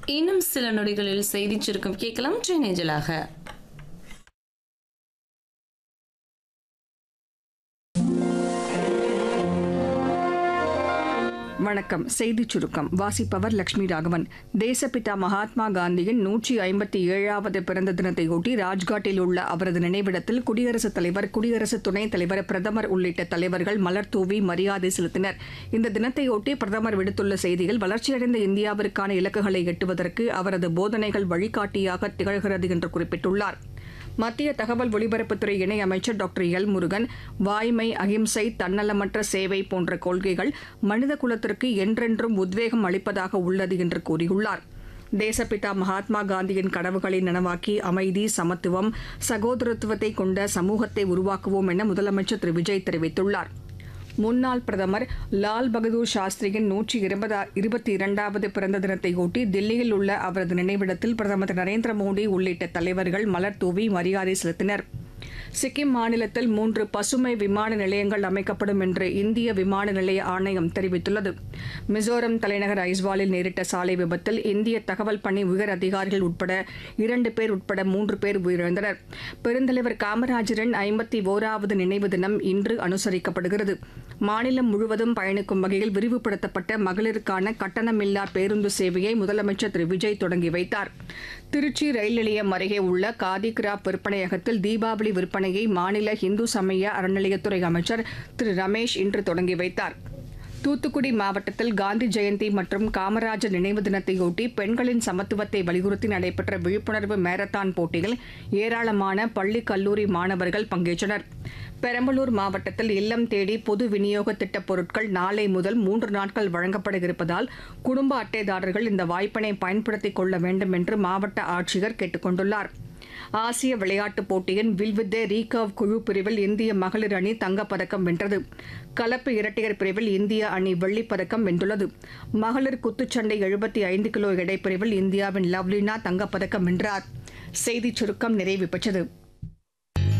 இன்னும் சில நொடிகளில் செய்திச் சுருக்கம் கேட்கலாம் ட்ரெயினேஜலாக வணக்கம் செய்திச் சுருக்கம் வாசிப்பவர் லட்சுமி ராகவன் தேசப்பிதா மகாத்மா காந்தியின் நூற்றி ஐம்பத்தி ஏழாவது பிறந்த தினத்தையொட்டி ராஜ்காட்டில் உள்ள அவரது நினைவிடத்தில் குடியரசுத் தலைவர் குடியரசு துணைத் தலைவர் பிரதமர் உள்ளிட்ட தலைவர்கள் மலர் தூவி மரியாதை செலுத்தினர் இந்த தினத்தையொட்டி பிரதமர் விடுத்துள்ள செய்தியில் வளர்ச்சியடைந்த இந்தியாவிற்கான இலக்குகளை எட்டுவதற்கு அவரது போதனைகள் வழிகாட்டியாக திகழ்கிறது என்று குறிப்பிட்டுள்ளார் மத்திய தகவல் ஒலிபரப்புத்துறை இணையமைச்சர் டாக்டர் எல் முருகன் வாய்மை அகிம்சை தன்னலமற்ற சேவை போன்ற கொள்கைகள் மனித குலத்திற்கு என்றென்றும் உத்வேகம் அளிப்பதாக உள்ளது என்று கூறியுள்ளார் தேசப்பிதா மகாத்மா காந்தியின் கனவுகளை நனவாக்கி அமைதி சமத்துவம் சகோதரத்துவத்தை கொண்ட சமூகத்தை உருவாக்குவோம் என முதலமைச்சர் திரு விஜய் தெரிவித்துள்ளார் முன்னாள் பிரதமர் லால் பகதூர் சாஸ்திரியின் நூற்றி இருபதா இருபத்தி இரண்டாவது பிறந்த தினத்தையொட்டி தில்லியில் உள்ள அவரது நினைவிடத்தில் பிரதமர் திரு நரேந்திர மோடி உள்ளிட்ட தலைவர்கள் மலர் தூவி மரியாதை செலுத்தினர் சிக்கிம் மாநிலத்தில் மூன்று பசுமை விமான நிலையங்கள் அமைக்கப்படும் என்று இந்திய விமான நிலைய ஆணையம் தெரிவித்துள்ளது மிசோரம் தலைநகர் ஐஸ்வாலில் நேரிட்ட சாலை விபத்தில் இந்திய தகவல் பணி உயர் அதிகாரிகள் உட்பட இரண்டு பேர் உட்பட மூன்று பேர் உயிரிழந்தனர் பெருந்தலைவர் காமராஜரின் ஐம்பத்தி ஓராவது நினைவு தினம் இன்று அனுசரிக்கப்படுகிறது மாநிலம் முழுவதும் பயணிக்கும் வகையில் விரிவுபடுத்தப்பட்ட மகளிருக்கான கட்டணமில்லா பேருந்து சேவையை முதலமைச்சர் திரு விஜய் தொடங்கி வைத்தார் திருச்சி ரயில் நிலையம் அருகே உள்ள காதி கிராப் விற்பனையகத்தில் தீபாவளி விற்பனையை மாநில இந்து சமய அறநிலையத்துறை அமைச்சர் திரு ரமேஷ் இன்று தொடங்கி வைத்தார் தூத்துக்குடி மாவட்டத்தில் காந்தி ஜெயந்தி மற்றும் காமராஜர் நினைவு தினத்தையொட்டி பெண்களின் சமத்துவத்தை வலியுறுத்தி நடைபெற்ற விழிப்புணர்வு மாரத்தான் போட்டியில் ஏராளமான பள்ளி கல்லூரி மாணவர்கள் பங்கேற்றனர் பெரம்பலூர் மாவட்டத்தில் இல்லம் தேடி பொது விநியோக திட்டப் பொருட்கள் நாளை முதல் மூன்று நாட்கள் வழங்கப்பட இருப்பதால் குடும்ப அட்டைதாரர்கள் இந்த வாய்ப்பினை பயன்படுத்திக் கொள்ள வேண்டும் என்று மாவட்ட ஆட்சியர் கேட்டுக் கொண்டுள்ளார் ஆசிய விளையாட்டுப் போட்டியின் வில்வித்தை ரீகர்வ் குழு பிரிவில் இந்திய மகளிர் அணி தங்கப்பதக்கம் வென்றது கலப்பு இரட்டையர் பிரிவில் இந்திய அணி வெள்ளிப்பதக்கம் வென்றுள்ளது மகளிர் குத்துச்சண்டை எழுபத்தி ஐந்து கிலோ எடை பிரிவில் இந்தியாவின் லவ்லினா தங்கப்பதக்கம் வென்றார் செய்திச் சுருக்கம் நிறைவு பெற்றது